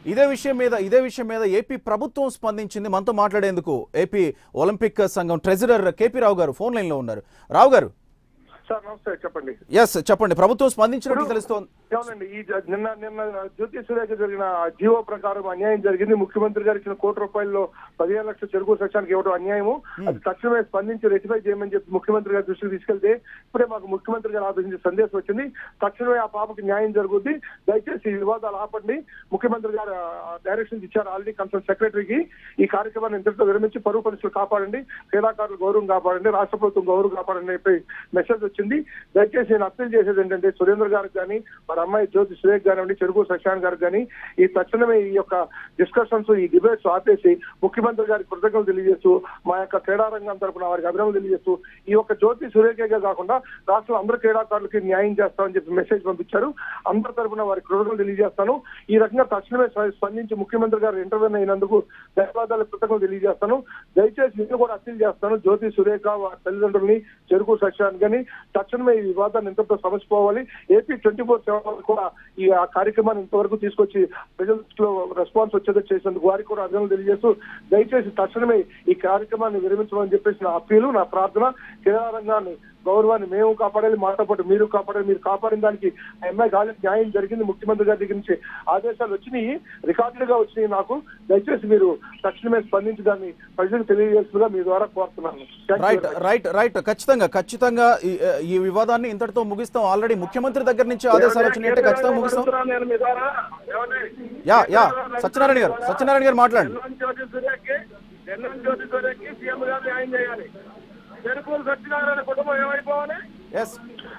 ఇదే విషయం మీద ఇదే విషయం మీద ఏపీ ప్రభుత్వం స్పందించింది మనతో మాట్లాడేందుకు ఏపీ ఒలింపిక్ సంఘం ట్రెజరర్ కేపీ రావు గారు ఫోన్ లైన్ లో ఉన్నారు రావు గారు సార్ నమస్తే చెప్పండి ఎస్ చెప్పండి ప్రభుత్వం స్పందించినట్టు తెలుస్తోంది అవునండి ఈ జ- నిన్న నిన్న జ్యోతి సురేఖ జరిగిన జీవో ప్రకారం అన్యాయం జరిగింది ముఖ్యమంత్రి గారు ఇచ్చిన కోటి రూపాయల్లో పదిహేను లక్షల చెరుకు సెక్షన్కి ఇవ్వడం అన్యాయము అది తక్షణమే స్పందించి రెటిఫై చేయమని చెప్పి ముఖ్యమంత్రి గారి దృష్టికి తీసుకెళ్తే ఇప్పుడే మాకు ముఖ్యమంత్రి గారు ఆదేశించే సందేశం వచ్చింది తక్షణమే ఆ పాపకి న్యాయం జరుగుద్ది దయచేసి ఈ వివాదాలు ఆపండి ముఖ్యమంత్రి గారు డైరెక్షన్స్ ఇచ్చారు ఆల్రెడీ కన్సల్ట్ సెక్రటరీకి ఈ కార్యక్రమాన్ని ఇంతటితో విరమించి పరువు పరిస్థితులు కాపాడండి క్రీడాకారుల గౌరవం కాపాడండి రాష్ట్ర ప్రభుత్వం గౌరవం కాపాడండి అని చెప్పి మెసేజ్ వచ్చింది దయచేసి నేను అప్పీల్ చేసేది ఏంటంటే సురేంద్ర గారికి కానీ మన అమ్మాయి జ్యోతి సురేఖ్ కానివ్వండి చెరుకు సశాన్ గారికి కానీ ఈ తక్షణమే ఈ యొక్క డిస్కషన్స్ ఈ డిబేట్స్ ఆపేసి ముఖ్యమంత్రి గారికి కృతజ్ఞతలు తెలియజేస్తూ మా యొక్క క్రీడా రంగం తరపున వారికి అభినందనలు తెలియజేస్తూ ఈ యొక్క జ్యోతి సురేఖగా కాకుండా రాష్ట్రంలో అందరు క్రీడాకారులకి న్యాయం చేస్తామని చెప్పి మెసేజ్ పంపించారు అందరి తరపున వారికి కృతజ్ఞతలు తెలియజేస్తాను ఈ రకంగా తక్షణమే స్ప- స్పందించి ముఖ్యమంత్రి గారు ఇంటర్వ్యూ అయినందుకు ధన్యవాదాలు కృతజ్ఞతలు తెలియజేస్తాను దయచేసి నేను కూడా అప్పీల్ చేస్తాను జ్యోతి సురేఖ వారి తల్లిదండ్రుల్ని చెరుకు సత్యాన్ని కానీ తక్షణమే ఈ వివాదాన్ని ఇంతటితో సమసిపోవాలి ఏపీ ట్వంటీ ఫోర్ సెవెన్ కూడా ఈ ఆ కార్యక్రమాన్ని ఇంతవరకు తీసుకొచ్చి ప్రజల్లో రెస్పాన్స్ వచ్చేదో చేసేందుకు వారికి కూడా అభినందనలు తెలియజేస్తూ దయచేసి తక్షణమే ఈ కార్యక్రమాన్ని విరమించమని చెప్పేసి నా అప్పీలు నా ప్రార్థన క్రీడా రంగాన్ని గౌరవాన్ని మేము కాపాడాలి మాతో పాటు మీరు కాపాడాలి మీరు కాపాడిన దానికి ఆ అమ్మాయి గాలి న్యాయం జరిగింది ముఖ్యమంత్రి గారి దగ్గర నుంచి ఆదేశాలు వచ్చినాయి రికార్డులు గా వచ్చినాయి నాకు దయచేసి మీరు తక్షణమే స్పందించి దాన్ని ప్రజలకు తెలియజేస్తుందిగా మీ ద్వారా కోరుతున్నాను Thank you right very much. Right right ఖచ్చితంగా ఖచ్చితంగా ఈ- ఈ వివాదాన్ని ఇంతటితో ముగిస్తాం ఆల్రెడీ ముఖ్యమంత్రి దగ్గర నుంచి ఆదేశాలు వచ్చినాయంటే ఖచ్చితంగా ముగిస్తాం అడుగుతున్నాను నేను మీ ద్వారా. ఏమండి? యా యా సత్యనారాయణ గారు సత్యనారాయణ గారు మాట్లాడండి ఎల్లం జ్యోతి సురేఖ్కి ఎల్లం జ్యోతి సురేఖ్కి సీఎం గారు న్యాయం చేయాలి చెరుకూరు సత్యనారాయణ కుటుంబం ఏమైపోవాలి ఎస్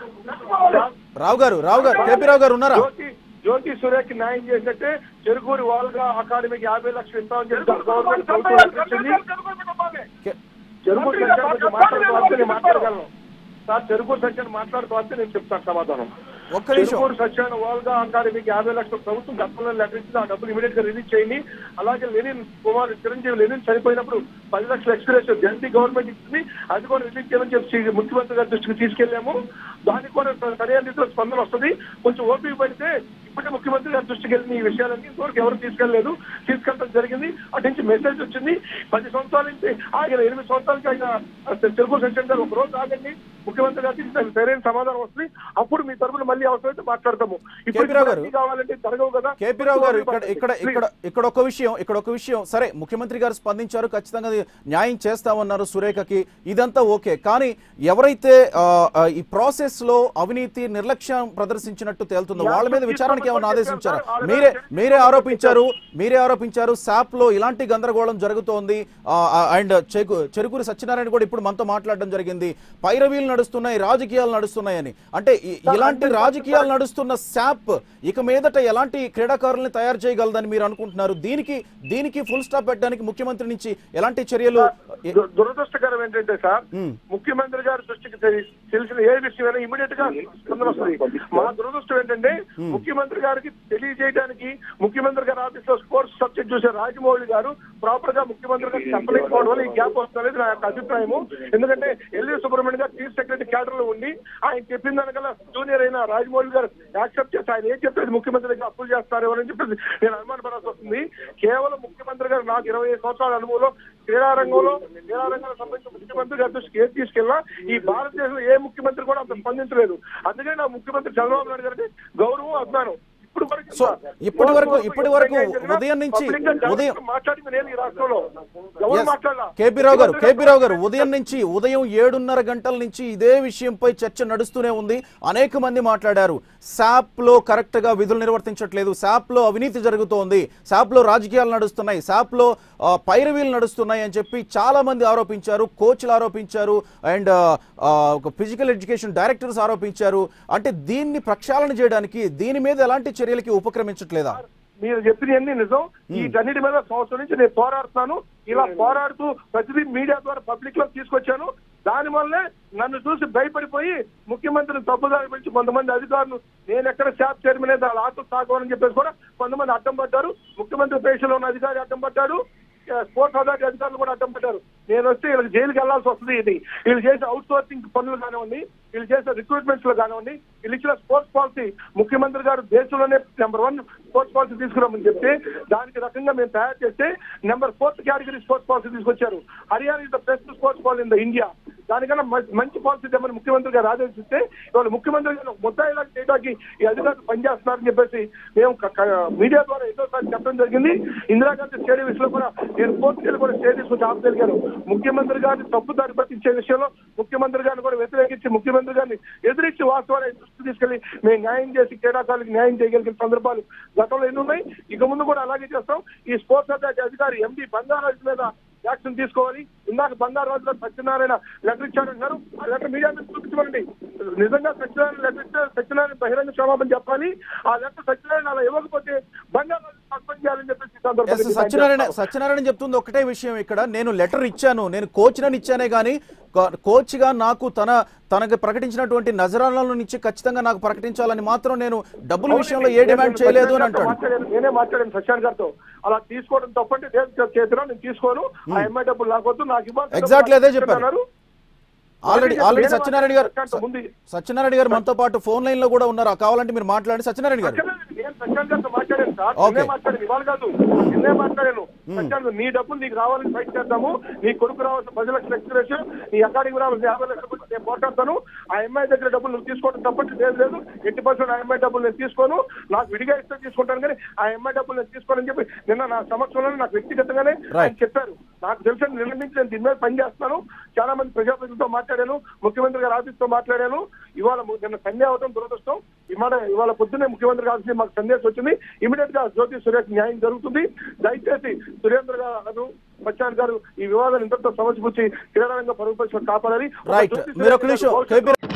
రావు గారు రావు గారు కేపీ రావు గారు ఉన్నారా జ్యోతి జ్యోతి సురేఖ్ న్యాయం చేసినట్టే చెరుకూరి వాల్గా అకాడమీకి యాభై లక్షలు ఇస్తామని చెప్పి గవర్నమెంట్ ప్రభుత్వం ఇచ్చింది. కే- చెరుకూరు సత్యాన్ని కొంచెం మాట్లాడుతూ వస్తే నేను మాట్లాడగలను సార్ చెరుకూరు సత్యాన్ని మాట్లాడుతూ వస్తే నేను చెప్తాను సమాధానం ఒక్క నిమిషం చెరుకూరు సత్యాన్ని వాల్గా అకాడమీకి యాభై లక్షల ప్రభుత్వం గతంలో లెటర్ ఇచ్చింది ఆ డబ్బులు ఇమీడియట్ గా రిలీజ్ చేయండి అలాగే లెనిన్ కుమార్ చిరంజీవి లెనిన్ చనిపోయినప్పుడు పది లక్షల ఎక్స్ప్రెస్ జంతి గవర్నమెంట్ ఇచ్చింది అది కూడా రిలీజ్ చేయమని చెప్పి ముఖ్యమంత్రి గారి దృష్టికి తీసుకెళ్లాము దానికి కూడా సరైన రీతిలో స్పందన వస్తుంది కొంచెం ఓపిక పడితే ఇప్పటికే ముఖ్యమంత్రి గారి దృష్టికి వెళ్ళిన ఈ విషయాలన్నీ ఇంతవరకు ఎవరు తీసుకెళ్లేదు తీసుకెళ్ళడం జరిగింది అటు నుంచి మెసేజ్ వచ్చింది పది సంవత్సరాల నుంచి ఆయన ఎనిమిది సంవత్సరాలకి ఆయన తెలుగు సెక్షన్ గారు ఒక రోజు ఆగండి ముఖ్యమంత్రి గారికి దానికి సరైన సమాధానం వస్తుంది అప్పుడు మీ తరపున మళ్ళీ అవసరమైతే మాట్లాడతాము ఇప్పుడు కేపీ రావు గారు. అన్నీ కావాలంటే జరగవు కదా కేపీ రావు గారు ఇక్కడ ఇక్కడ ఇక్కడ ఇక్కడ ఒక విషయం ఇక్కడ ఒక విషయం సరే ముఖ్యమంత్రి గారు స్పందించారు ఖచ్చితంగా అది న్యాయం చేస్తామన్నారు సురేఖకి ఇదంతా ఓకే కానీ ఎవరైతే ఆ, ఆ, ఈ ప్రాసెస్ లో అవినీతి నిర్లక్ష్యం ప్రదర్శించినట్టు తేలుతుందో వాళ్ళ మీద విచారణకి ఏమైనా ఆదేశించారా మీరే మీరే ఆరోపించారు మీరే ఆరోపించారు శాప్ లో ఇలాంటి గందరగోళం జరుగుతోంది అండ్ చెరుకూరి సత్యనారాయణ కూడా ఇప్పుడు మనతో మాట్లాడడం జరిగింది పైరవీలు నడుస్తున్నాయి రాజకీయాలు నడుస్తున్నాయని అంటే ఈ- ఇలాంటి రాజకీయాలు నడుస్తున్న శాప్ ఇక మీదట ఎలాంటి క్రీడాకారుల్ని తయారు చేయగలదని మీరు అనుకుంటున్నారు దీనికి దీనికి ఫుల్ స్టాప్ పెట్టడానికి ముఖ్యమంత్రి నుంచి ఎలాంటి చర్యలు ఎ- దు- దురదృష్టకరం ఏంటంటే సార్ మ్మ్. ముఖ్యమంత్రి గారి దృష్టికి తెలి- తెలిసిన ఏ విషయమైనా ఇమీడియట్ గా స్పందన వస్తుంది మా దురదృష్టం ఏంటంటే ముఖ్యమంత్రి గారికి తెలియజేయడానికి ముఖ్యమంత్రి గారి ఆఫీస్ లో స్పోర్ట్స్ సబ్జెక్ట్ చూసే రాజమౌళి గారు ప్రాపర్ గా ముఖ్యమంత్రి గారికి చెప్పలేకపోవడం వల్ల ఈ గ్యాప్ వస్తుంది నా యొక్క అభిప్రాయము ఎందుకంటే ఎల్వి సుబ్రహ్మణ్యం గారు చీఫ్ సెక్రటరీ క్యాడర్ లో ఉండి ఆయన చెప్పిన దానికల్లా జూనియర్ అయిన రాజమౌళి గారు యాక్సెప్ట్ చేసి ఆయన ఏం చెప్పేది ముఖ్యమంత్రి దగ్గర అప్పులు చేస్తారు ఎవరని చెప్పేసి నేను అనుమానపడాల్సి వస్తుంది కేవలం ముఖ్యమంత్రి గారు నాకు ఇరవై ఐదు సంవత్సరాల అనుభవంలో క్రీడా రంగంలో క్రీడా రంగానికి సంబంధించిన ముఖ్యమంత్రి గారి దృష్టికి ఏది తీసుకెళ్ళినా ఈ భారతదేశంలో ఏ ముఖ్యమంత్రి కూడా అంత స్పందించలేదు అందుకని నా ముఖ్యమంత్రి చంద్రబాబు నాయుడు గారికి గౌరవం అభిమానం ఇప్పుడు వరకు సో, ఇప్పటి వరకు- ఇప్పటి వరకు ఉదయం నుంచి- ఉదయం- మాట్లాడింది నేను ఈ రాష్ట్రంలో ఎవరు Yes. మాట్లాడాల కేపీ రావు గారు కేపీ రావు గారు ఉదయం నుంచి ఉదయం ఏడున్నర గంటల నుంచి ఇదే విషయంపై చర్చ నడుస్తూనే ఉంది అనేక మంది మాట్లాడారు శాప్ లో కరెక్ట్ గా విధులు నిర్వర్తించట్లేదు శాప్ లో అవినీతి జరుగుతోంది శాప్ లో రాజకీయాలు నడుస్తున్నాయి శాప్ లో ఆ, పైరవీలు నడుస్తున్నాయి అని చెప్పి చాలా మంది ఆరోపించారు కోచ్లు ఆరోపించారు అండ్ ఒక ఫిజికల్ ఎడ్యుకేషన్ డైరెక్టర్స్ ఆరోపించారు అంటే దీన్ని ప్రక్షాళన చేయడానికి దీని మీద ఎలాంటి చర్యలకి ఉపక్రమించట్లేదా మీరు చెప్పినవన్నీ నిజం ఈ అన్నిటి మీద సంవత్సరం నుంచి నేను పోరాడుతున్నాను ఇలా పోరాడుతూ ప్రతిదీ మీడియా ద్వారా పబ్లిక్ లో తీసుకొచ్చాను దాని వల్లే నన్ను చూసి భయపడిపోయి ముఖ్యమంత్రిని తప్పుదారి పెంచి కొంతమంది అధికారులు నేను ఎక్కడ శాప్ చైర్మన్ అయితే వాళ్ళ ఆటలు తాగవని చెప్పేసి కూడా కొంతమంది అడ్డం పడ్డారు ముఖ్యమంత్రి పేషలో ఉన్న అధికారి అడ్డం పడ్డాడు స్పోర్ట్స్ అథారిటీ అధికారులు కూడా అడ్డం పడ్డారు నేను వస్తే వీళ్ళకి జైలుకి వెళ్లాల్సి వస్తుంది ఇది వీళ్ళు చేసే అవుట్ సోర్సింగ్ పనులు కానివ్వండి వీళ్ళు చేసే రిక్రూట్మెంట్స్ లో కానివ్వండి వీళ్ళు ఇచ్చిన స్పోర్ట్స్ పాలసీ ముఖ్యమంత్రి గారు దేశంలోనే నెంబర్ వన్ స్పోర్ట్స్ పాలసీ తీసుకురామని చెప్తే దానికి రకంగా మేము తయారు చేస్తే number fourth category sports policy తీసుకొచ్చారు Haryana is the best sports policy in the India దానికన్నా మ- మంచి పాలసీ తెమ్మని ముఖ్యమంత్రి గారు ఆదేశిస్తే ఇవాళ ముఖ్యమంత్రి గారు ముద్దాయిలా చేయడానికి ఈ అధికారులు పనిచేస్తున్నారని చెప్పేసి మేము క- క- మీడియా ద్వారా ఎన్నోసార్లు చెప్పడం జరిగింది ఇందిరాగాంధీ స్టేడియం విషయంలో కూడా నేను కోర్టుకెళ్ళి కూడా స్టే తీసుకొచ్చి ఆపగలిగాను ముఖ్యమంత్రి గారిని తప్పుదారి పట్టించే విషయంలో ముఖ్యమంత్రి గారిని కూడా వ్యతిరేకించి ముఖ్యమంత్రి గారిని ఎదిరించి వాస్తవాన్ని దృష్టి తీసుకెళ్లి మేము న్యాయం చేసి క్రీడాకారులకు న్యాయం చేయగలిగిన సందర్భాలు గతంలో ఎన్ని ఉన్నాయి ఇక ముందు కూడా అలాగే చేస్తాం ఈ స్పోర్ట్స్ అథారిటీ అధికారి ఎండి బంగారాజు మీద యాక్షన్ తీసుకోవాలి ఇందాక బంగారాజు గారు సత్యనారాయణ లెటర్ ఇచ్చారన్నారు ఆ లెటర్ మీడియా మీద చూపించమండి నిజంగా సత్యనారాయణ లెటర్ ఇస్తే సత్యనారాయణ బహిరంగ క్షమాపణ చెప్పాలి ఆ లెటర్ సత్యనారాయణ అలా ఇవ్వకపోతే బంగారాజు సస్పెండ్ చేయాలని చెప్పేసి ఈ సందర్భంగా ఎస్ డిమాండ్ సత్యనారాయణ చేస్తాం. సత్యనారాయణ చెప్తుంది ఒకటే విషయం ఇక్కడ నేను లెటర్ ఇచ్చాను నేను కోచ్నని ఇచ్చానే కానీ కోచ్గా నాకు తన తనకు ప్రకటించినటువంటి నజరాలను నుంచి ఖచ్చితంగా నాకు ప్రకటించాలని మాత్రం నేను డబ్బుల విషయంలో ఏ డిమాండ్ చేయలేదు అని అంటాడు మాట్లాడాను, నేనే మాట్లాడాను సత్యాన్ గారితో అలా తీసుకోవడం తప్పంటే దేని చేతిలో నేను తీసుకోను ఆ అమ్మాయి డబ్బులు నాకొద్దు నాకు ఇవ్వాలి Exactly అదే చెప్పారు. అన్నారు. ఆల్రెడీ నేను ఆల్రెడీ నేనే సత్యనారాయణ గారు మాట్లాడాను ముందు. సత్యనారాయణ గారు మనతో పాటు ఫోన్ లైన్ లో కూడా ఉన్నారు కావాలంటే మీరు మాట్లాడండి సత్యనారాయణ గారు నేను సత్యాన్ గారితో మాట్లాడాను సార్ Okay. నిన్నే మాట్లాడాను ఇవాళ కాదు నిన్నే మాట్లాడాను సత్యాన్ నీ డబ్బులు నీకు రావాలని ఫైట్ చేద్దాము నీ కొడుకు రావాల్సిన పది లక్షల ఎక్స్ప్రెషన్ నీ అకాడమీ రావాల్సిన యాభై లక్షల గురించి నేను పోటాడతాను ఆ అమ్మాయి దగ్గర డబ్బులు నువ్వు తీసుకోవడం తప్పట్టు లేదు లేదు ఎట్టి పర్సెంట్ ఆ అమ్మాయి డబ్బులు నేను తీసుకోను నాకు విడిగా ఇస్తే తీసుకుంటాను కానీ ఆ అమ్మాయి డబ్బులు నేను తీసుకోనని చెప్పి నిన్న నా సమక్షంలో నాకు వ్యక్తిగతంగానే ఆయన Right. చెప్పారు నాకు తెలిసిన నిన్న నుంచి నేను దీని మీద పని చేస్తున్నాను చాలా మంది ప్రజాప్రతినిధులతో మాట్లాడాను ముఖ్యమంత్రి గారి ఆఫీస్ తో మాట్లాడాను ఇవాళ ము- నిన్న సంధ్య అవడం దురదృష్టం ఇవాళ ఇవాళ పొద్దున్నే ముఖ్యమంత్రి గారి మాకు సందేశం వచ్చింది ఇమీడియట్ గా జ్యోతి సురేష్ న్యాయం జరుగుతుంది దయచేసి సురేంద్ర గారు బచ్చాన్ గారు ఈ వివాదాన్ని ఇంతటితో సమస్య క్రీడారంగ పరుగు పరిశ్రమ కాపాడాలి ఒక రైట్ జ్యోతి మీరు ఒక సురేష్ గారు నిమిషం భవిష్యత్తులో- కేపీ